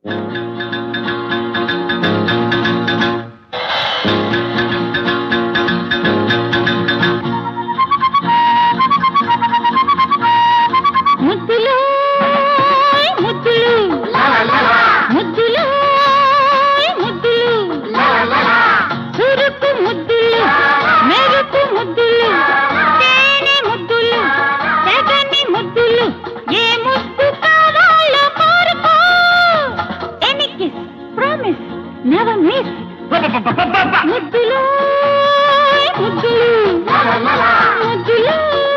ముద్దులు ముద్దులు ముద్దులు ముద్దులు చురుకు ముద్దులు మెరుపు ముద్దులు తేనె ముద్దులు తెగని ముద్దులు ఏ ముద్దు కావాలో కోరుకో any kiss promise never miss ముద్దులు ముద్దులు ముద్దులు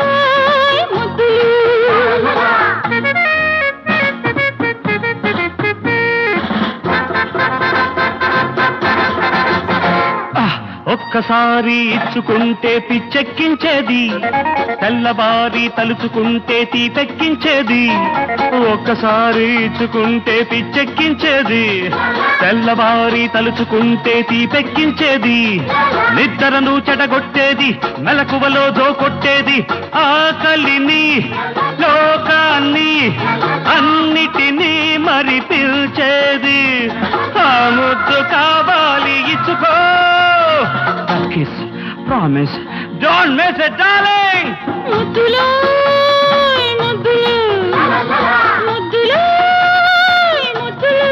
ఆహ్! ఒక్కసారి ఇచ్చుకుంటే పిచ్చెక్కించేది తెల్లవారి తలుచుకుంటే తీపెక్కించేది ఒక్కసారి ఇచ్చుకుంటే పిచ్చెక్కించేది తెల్లవారి తలుచుకుంటే తీపెక్కించేది నిద్రను చెడగొట్టేది మెలకువలో దోకొట్టేది ఆకలిని లోకాన్ని అన్నిటినీ మరి పిలిచేది ఆ ముద్దు కావాలి ఇచ్చుకో kiss promise don't miss it darling ముద్దులు ముద్దులు ముద్దులు ముద్దులు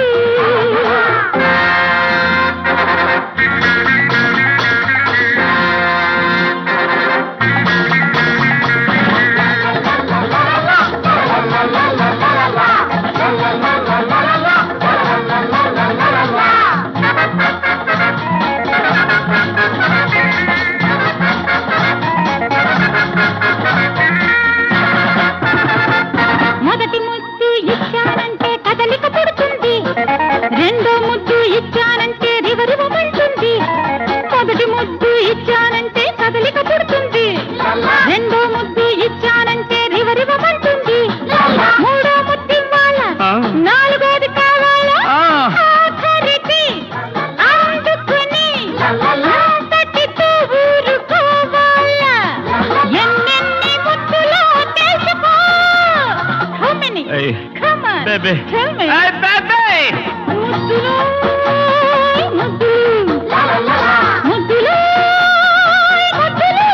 మొదటి ముద్దు ఇచ్చానంటే కదలిక పుడుతుంది రెండో ముద్దు ఇచ్చానంటే రివరివమంటుంది మొదటి ముద్దు ఇచ్చానంటే కదలిక పుడుతుంది రెండో ముద్దు ఇచ్చానంటే రివరివమంటుంది మూడో ముద్దు ఇవ్వాలా ఆ. నాలుగోది కావాలా ఆ. ఆఖరిది అందుకుని అంతటితో ఊరుకోవాలా ఎన్నెన్ని ముద్దులో తెలుసుకో How many? Hey, Come on. baby. Tell me. Hey, baby! ముద్దులు ముద్దులు ముద్దులు ముద్దులు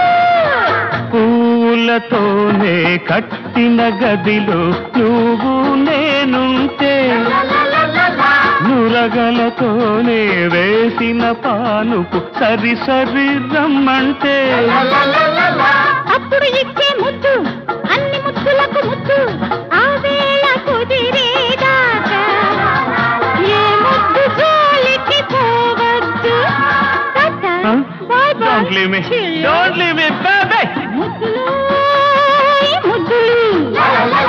పూలతోనే కట్టిన గదిలో నువ్వు నేనుంటే నురగలతోనే వేసిన పానుపు సరి సరి రమ్మంటే అప్పుడు ఇచ్చే ముద్దు అన్ని ముద్దులకు ముద్దు ఆ వేళ కుదిరేదాకా ఏ ముద్దు జోలికి పోవద్దు Tata. Huh? Bye bye. Don't leave me. Cheerio. Don't leave me, baby! ముద్దులు ముద్దులు